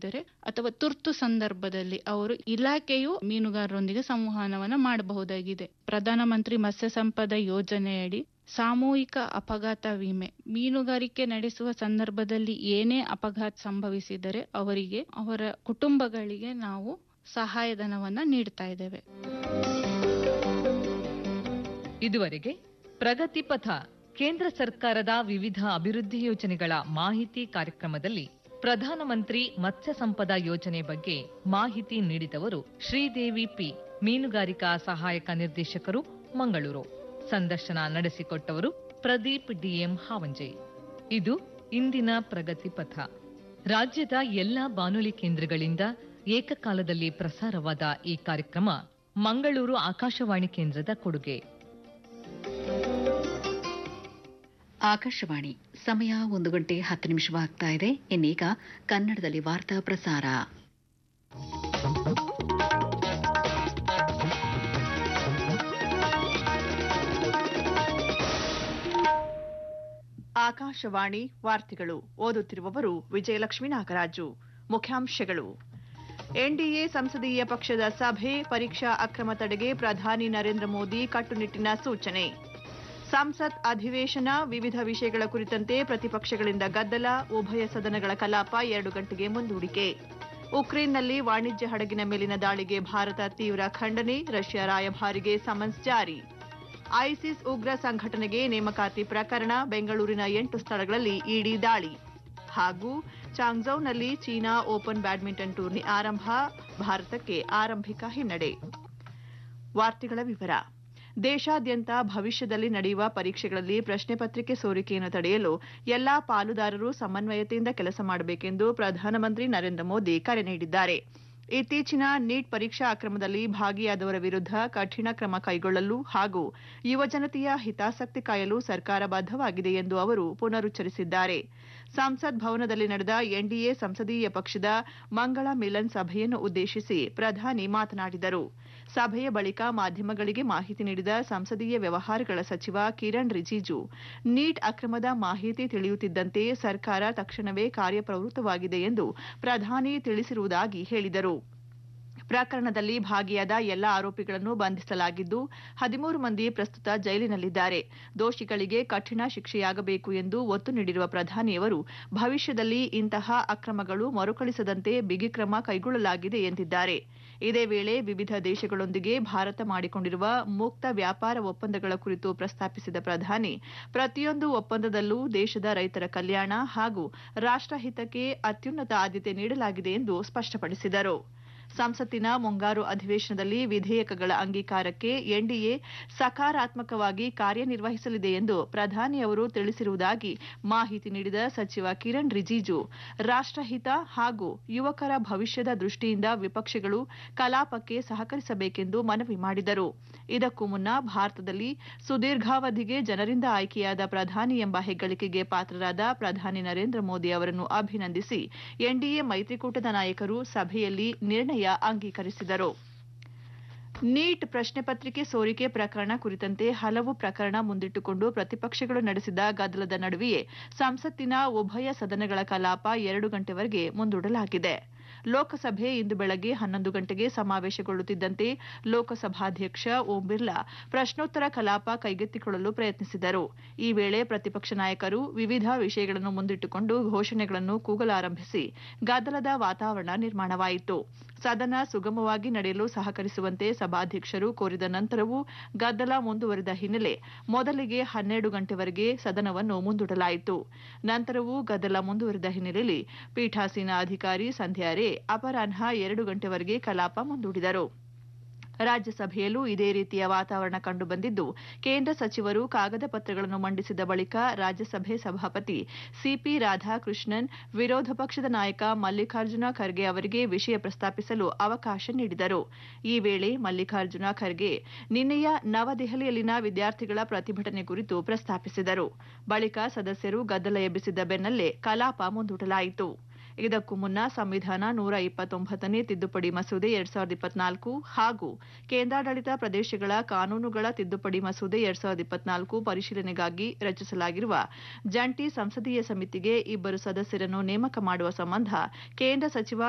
ಇದ್ದರೆ ಅಥವಾ ತುರ್ತು ಸಂದರ್ಭದಲ್ಲಿ ಅವರು ಇಲಾಖೆಯು ಮೀನುಗಾರರೊಂದಿಗೆ ಸಂವಹನವನ್ನ ಮಾಡಬಹುದಾಗಿದೆ ಪ್ರಧಾನಮಂತ್ರಿ ಮತ್ಸ್ಯ ಸಂಪದ ಯೋಜನೆಯಡಿ ಸಾಮೂಹಿಕ ಅಪಘಾತ ವಿಮೆ ಮೀನುಗಾರಿಕೆ ನಡೆಸುವ ಸಂದರ್ಭದಲ್ಲಿ ಏನೇ ಅಪಘಾತ ಸಂಭವಿಸಿದರೆ ಅವರಿಗೆ ಅವರ ಕುಟುಂಬಗಳಿಗೆ ನಾವು ಸಹಾಯಧನವನ್ನ ನೀಡ್ತಾ ಇದ್ದೇವೆ ಇದುವರೆಗೆ ಪ್ರಗತಿ ಪಥ ಕೇಂದ್ರ ಸರ್ಕಾರದ ವಿವಿಧ ಅಭಿವೃದ್ಧಿ ಯೋಜನೆಗಳ ಮಾಹಿತಿ ಕಾರ್ಯಕ್ರಮದಲ್ಲಿ ಪ್ರಧಾನಮಂತ್ರಿ ಮತ್ಸ್ಯ ಸಂಪದ ಯೋಜನೆ ಬಗ್ಗೆ ಮಾಹಿತಿ ನೀಡಿದವರು ಶ್ರೀದೇವಿ ಪಿ ಮೀನುಗಾರಿಕಾ ಸಹಾಯಕ ನಿರ್ದೇಶಕರು ಮಂಗಳೂರು ಸಂದರ್ಶನ ನಡೆಸಿಕೊಟ್ಟವರು ಪ್ರದೀಪ್ ಡಿಎಂ ಹಾವಂಜೆ ಇದು ಇಂದಿನ ಪ್ರಗತಿ ಪಥ ರಾಜ್ಯದ ಎಲ್ಲಾ ಬಾನುಲಿ ಕೇಂದ್ರಗಳಿಂದ ಏಕಕಾಲದಲ್ಲಿ ಪ್ರಸಾರವಾದ ಈ ಕಾರ್ಯಕ್ರಮ ಮಂಗಳೂರು ಆಕಾಶವಾಣಿ ಕೇಂದ್ರದ ಕೊಡುಗೆ ಆಕಾಶವಾಣಿ ಸಮಯ ಒಂದು ಗಂಟೆ ಹತ್ತು ನಿಮಿಷವಾಗ್ತಾ ಇದೆ ಇನ್ನೀಗ ಕನ್ನಡದಲ್ಲಿ ವಾರ್ತಾ ಪ್ರಸಾರ ಆಕಾಶವಾಣಿ ವಾರ್ತೆಗಳು ಓದುತ್ತಿರುವವರು ವಿಜಯಲಕ್ಷ್ಮಿ ನಾಗರಾಜು ಮುಖ್ಯಾಂಶಗಳು ಎನ್ಡಿಎ ಸಂಸದೀಯ ಪಕ್ಷದ ಸಭೆ ಪರೀಕ್ಷಾ ಅಕ್ರಮ ತಡೆಗೆ ಪ್ರಧಾನಿ ನರೇಂದ್ರ ಮೋದಿ ಕಟ್ಟುನಿಟ್ಟಿನ ಸೂಚನೆ ಸಂಸತ್ ಅಧಿವೇಶನ ವಿವಿಧ ವಿಷಯಗಳ ಕುರಿತಂತೆ ಪ್ರತಿಪಕ್ಷಗಳಿಂದ ಗದ್ದಲ ಉಭಯ ಸದನಗಳ ಕಲಾಪ ಎರಡು ಗಂಟೆಗೆ ಮುಂದೂಡಿಕೆ ಉಕ್ರೇನ್ನಲ್ಲಿ ವಾಣಿಜ್ಯ ಹಡಗಿನ ಮೇಲಿನ ದಾಳಿಗೆ ಭಾರತ ತೀವ್ರ ಖಂಡನೆ ರಷ್ಯಾ ರಾಯಭಾರಿಗೆ ಸಮನ್ಸ್ ಜಾರಿ ಐಸಿಸ್ ಉಗ್ರ ಸಂಘಟನೆಗೆ ನೇಮಕಾತಿ ಪ್ರಕರಣ ಬೆಂಗಳೂರಿನ ಎಂಟು ಸ್ಥಳಗಳಲ್ಲಿ ಇಡಿ ದಾಳಿ ಹಾಗೂ ಚಾಂಗ್ಝೌನಲ್ಲಿ ಚೀನಾ ಓಪನ್ ಬ್ಯಾಡ್ಮಿಂಟನ್ ಟೂರ್ನಿ ಆರಂಭ ಭಾರತಕ್ಕೆ ಆರಂಭಿಕ ಹಿನ್ನಡೆ ವಾರ್ತೆಗಳ ವಿವರ ದೇಶಾದ್ಯಂತ ಭವಿಷ್ಯದಲ್ಲಿ ನಡೆಯುವ ಪರೀಕ್ಷೆಗಳಲ್ಲಿ ಪ್ರಶ್ನೆ ಪತ್ರಿಕೆ ಸೋರಿಕೆಯನ್ನು ತಡೆಯಲು ಎಲ್ಲಾ ಪಾಲುದಾರರು ಸಮನ್ವಯತೆಯಿಂದ ಕೆಲಸ ಮಾಡಬೇಕೆಂದು ಪ್ರಧಾನಮಂತ್ರಿ ನರೇಂದ್ರ ಮೋದಿ ಕರೆ ನೀಡಿದ್ದಾರೆ ಇತ್ತೀಚಿನ ನೀಟ್ ಪರೀಕ್ಷಾ ಅಕ್ರಮದಲ್ಲಿ ಭಾಗಿಯಾದವರ ವಿರುದ್ಧ ಕಠಿಣ ಕ್ರಮ ಕೈಗೊಳ್ಳಲು ಹಾಗೂ ಯುವಜನತೆಯ ಹಿತಾಸಕ್ತಿ ಕಾಯಲು ಸರ್ಕಾರ ಬದ್ಧವಾಗಿದೆ ಎಂದು ಅವರು ಪುನರುಚ್ಚರಿಸಿದ್ದಾರೆ ಸಂಸತ್ ಭವನದಲ್ಲಿ ನಡೆದ ಎನ್ಡಿಎ ಸಂಸದೀಯ ಪಕ್ಷದ ಮಂಗಳ ಮಿಲನ್ ಸಭೆಯನ್ನು ಉದ್ದೇಶಿಸಿ ಪ್ರಧಾನಿ ಮಾತನಾಡಿದರು ಸಭೆಯ ಬಳಿಕ ಮಾಧ್ಯಮಗಳಿಗೆ ಮಾಹಿತಿ ನೀಡಿದ ಸಂಸದೀಯ ವ್ಯವಹಾರಗಳ ಸಚಿವ ಕಿರಣ್ ರಿಜಿಜು ನೀಟ್ ಅಕ್ರಮದ ಮಾಹಿತಿ ತಿಳಿಯುತ್ತಿದ್ದಂತೆ ಸರ್ಕಾರ ತಕ್ಷಣವೇ ಕಾರ್ಯಪ್ರವೃತ್ತವಾಗಿದೆ ಎಂದು ಪ್ರಧಾನಿ ತಿಳಿಸಿರುವುದಾಗಿ ಹೇಳಿದರು ಪ್ರಕರಣದಲ್ಲಿ ಭಾಗಿಯಾದ ಎಲ್ಲ ಆರೋಪಿಗಳನ್ನು ಬಂಧಿಸಲಾಗಿದ್ದು ಹದಿಮೂರು ಮಂದಿ ಪ್ರಸ್ತುತ ಜೈಲಿನಲ್ಲಿದ್ದಾರೆ ದೋಷಿಗಳಿಗೆ ಕಠಿಣ ಶಿಕ್ಷೆಯಾಗಬೇಕು ಎಂದು ಒತ್ತು ನೀಡಿರುವ ಪ್ರಧಾನಿಯವರು ಭವಿಷ್ಯದಲ್ಲಿ ಇಂತಹ ಅಕ್ರಮಗಳು ಮರುಕಳಿಸದಂತೆ ಬಿಗಿ ಕ್ರಮ ಕೈಗೊಳ್ಳಲಾಗಿದೆ ಎಂದಿದ್ದಾರೆ ಇದೇ ವೇಳೆ ವಿವಿಧ ದೇಶಗಳೊಂದಿಗೆ ಭಾರತ ಮಾಡಿಕೊಂಡಿರುವ ಮುಕ್ತ ವ್ಯಾಪಾರ ಒಪ್ಪಂದಗಳ ಕುರಿತು ಪ್ರಸ್ತಾಪಿಸಿದ ಪ್ರಧಾನಿ ಪ್ರತಿಯೊಂದು ಒಪ್ಪಂದದಲ್ಲೂ ದೇಶದ ರೈತರ ಕಲ್ಯಾಣ ಹಾಗೂ ರಾಷ್ಟ್ರಹಿತಕ್ಕೆ ಅತ್ಯುನ್ನತ ಆದ್ಯತೆ ನೀಡಲಾಗಿದೆ ಎಂದು ಸ್ಪಷ್ಟಪಡಿಸಿದರು ಸಂಸತ್ತಿನ ಮುಂಗಾರು ಅಧಿವೇಶನದಲ್ಲಿ ವಿಧೇಯಕಗಳ ಅಂಗೀಕಾರಕ್ಕೆ ಎನ್ಡಿಎ ಸಕಾರಾತ್ಮಕವಾಗಿ ಕಾರ್ಯನಿರ್ವಹಿಸಲಿದೆ ಎಂದು ಪ್ರಧಾನಿ ಅವರು ತಿಳಿಸಿರುವುದಾಗಿ ಮಾಹಿತಿ ನೀಡಿದ ಸಚಿವ ಕಿರಣ್ ರಿಜಿಜು ರಾಷ್ಟ್ರಹಿತ ಹಾಗೂ ಯುವಕರ ಭವಿಷ್ಯದ ದೃಷ್ಟಿಯಿಂದ ವಿಪಕ್ಷಗಳು ಕಲಾಪಕ್ಕೆ ಸಹಕರಿಸಬೇಕೆಂದು ಮನವಿ ಮಾಡಿದರು ಇದಕ್ಕೂ ಮುನ್ನ ಭಾರತದಲ್ಲಿ ಸುದೀರ್ಘಾವಧಿಗೆ ಜನರಿಂದ ಆಯ್ಕೆಯಾದ ಪ್ರಧಾನಿ ಎಂಬ ಹೆಗ್ಗಳಿಕೆಗೆ ಪಾತ್ರರಾದ ಪ್ರಧಾನಿ ನರೇಂದ್ರ ಮೋದಿ ಅವರನ್ನು ಅಭಿನಂದಿಸಿ ಎನ್ಡಿಎ ಮೈತ್ರಿಕೂಟದ ನಾಯಕರು ಸಭೆಯಲ್ಲಿ ನಿರ್ಣಯ ಅಂಗೀಕರಿಸಿದರು ನೀಟ್ ಪ್ರಶ್ನೆ ಪತ್ರಿಕೆ ಸೋರಿಕೆ ಪ್ರಕರಣ ಕುರಿತಂತೆ ಹಲವು ಪ್ರಕರಣ ಮುಂದಿಟ್ಟುಕೊಂಡು ಪ್ರತಿಪಕ್ಷಗಳು ನಡೆಸಿದ ಗದ್ದಲದ ನಡುವೆಯೇ ಸಂಸತ್ತಿನ ಉಭಯ ಸದನಗಳ ಕಲಾಪ ಎರಡು ಗಂಟೆವರೆಗೆ ಮುಂದೂಡಲಾಗಿದೆ ಲೋಕಸಭೆ ಇಂದು ಬೆಳಗ್ಗೆ ಹನ್ನೊಂದು ಗಂಟೆಗೆ ಸಮಾವೇಶಗೊಳ್ಳುತ್ತಿದ್ದಂತೆ ಲೋಕಸಭಾಧ್ಯಕ್ಷ ಓಂ ಬಿರ್ಲಾ ಪ್ರಶ್ನೋತ್ತರ ಕಲಾಪ ಕೈಗೆತ್ತಿಕೊಳ್ಳಲು ಪ್ರಯತ್ನಿಸಿದರು ಈ ವೇಳೆ ಪ್ರತಿಪಕ್ಷ ನಾಯಕರು ವಿವಿಧ ವಿಷಯಗಳನ್ನು ಮುಂದಿಟ್ಟುಕೊಂಡು ಘೋಷಣೆಗಳನ್ನು ಕೂಗಲಾರಂಭಿಸಿ ಗದ್ದಲದ ವಾತಾವರಣ ನಿರ್ಮಾಣವಾಯಿತು ಸದನ ಸುಗಮವಾಗಿ ನಡೆಯಲು ಸಹಕರಿಸುವಂತೆ ಸಭಾಧ್ಯಕ್ಷರು ಕೋರಿದ ನಂತರವೂ ಗದ್ದಲ ಮುಂದುವರಿದ ಹಿನ್ನೆಲೆ ಮೊದಲಿಗೆ ಹನ್ನೆರಡು ಗಂಟೆವರೆಗೆ ಸದನವನ್ನು ಮುಂದೂಡಲಾಯಿತು ನಂತರವೂ ಗದ್ದಲ ಮುಂದುವರಿದ ಹಿನ್ನೆಲೆಯಲ್ಲಿ ಪೀಠಾಸೀನ ಅಧಿಕಾರಿ ಸಂಧ್ಯಾರೆ ಅಪರಾಹ್ನ ಎರಡು ಗಂಟೆವರೆಗೆ ಕಲಾಪ ಮುಂದೂಡಿದರು ರಾಜ್ಯಸಭೆಯಲ್ಲೂ ಇದೇ ರೀತಿಯ ವಾತಾವರಣ ಕಂಡುಬಂದಿದ್ದು ಕೇಂದ್ರ ಸಚಿವರು ಕಾಗದ ಪತ್ರಗಳನ್ನು ಮಂಡಿಸಿದ ಬಳಿಕ ರಾಜ್ಯಸಭೆ ಸಭಾಪತಿ ಸಿಪಿ ರಾಧಾಕೃಷ್ಣನ್ ವಿರೋಧ ಪಕ್ಷದ ನಾಯಕ ಮಲ್ಲಿಕಾರ್ಜುನ ಖರ್ಗೆ ಅವರಿಗೆ ವಿಷಯ ಪ್ರಸ್ತಾಪಿಸಲು ಅವಕಾಶ ನೀಡಿದರು ಈ ವೇಳೆ ಮಲ್ಲಿಕಾರ್ಜುನ ಖರ್ಗೆ ನಿನ್ನೆಯ ನವದೆಹಲಿಯಲ್ಲಿನ ವಿದ್ಯಾರ್ಥಿಗಳ ಪ್ರತಿಭಟನೆ ಕುರಿತು ಪ್ರಸ್ತಾಪಿಸಿದರು ಬಳಿಕ ಸದಸ್ಯರು ಗದ್ದಲ ಎಬ್ಬಿಸಿದ ಬೆನ್ನಲ್ಲೇ ಕಲಾಪ ಮುಂದೂಡಲಾಯಿತು ಇದಕ್ಕೂ ಮುನ್ನ ಸಂವಿಧಾನ ನೂರ ಇಪ್ಪತ್ತೊಂಬತ್ತನೇ ತಿದ್ದುಪಡಿ ಮಸೂದೆ ಎರಡ್ ಸಾವಿರದ ಇಪ್ಪತ್ನಾಲ್ಕು ಹಾಗೂ ಕೇಂದ್ರಾಡಳಿತ ಪ್ರದೇಶಗಳ ಕಾನೂನುಗಳ ತಿದ್ದುಪಡಿ ಮಸೂದೆ ಎರಡ್ ಸಾವಿರದ ಇಪ್ಪತ್ನಾಲ್ಕು ಪರಿಶೀಲನೆಗಾಗಿ ರಚಿಸಲಾಗಿರುವ ಜಂಟಿ ಸಂಸದೀಯ ಸಮಿತಿಗೆ ಇಬ್ಬರು ಸದಸ್ಯರನ್ನು ನೇಮಕ ಮಾಡುವ ಸಂಬಂಧ ಕೇಂದ್ರ ಸಚಿವ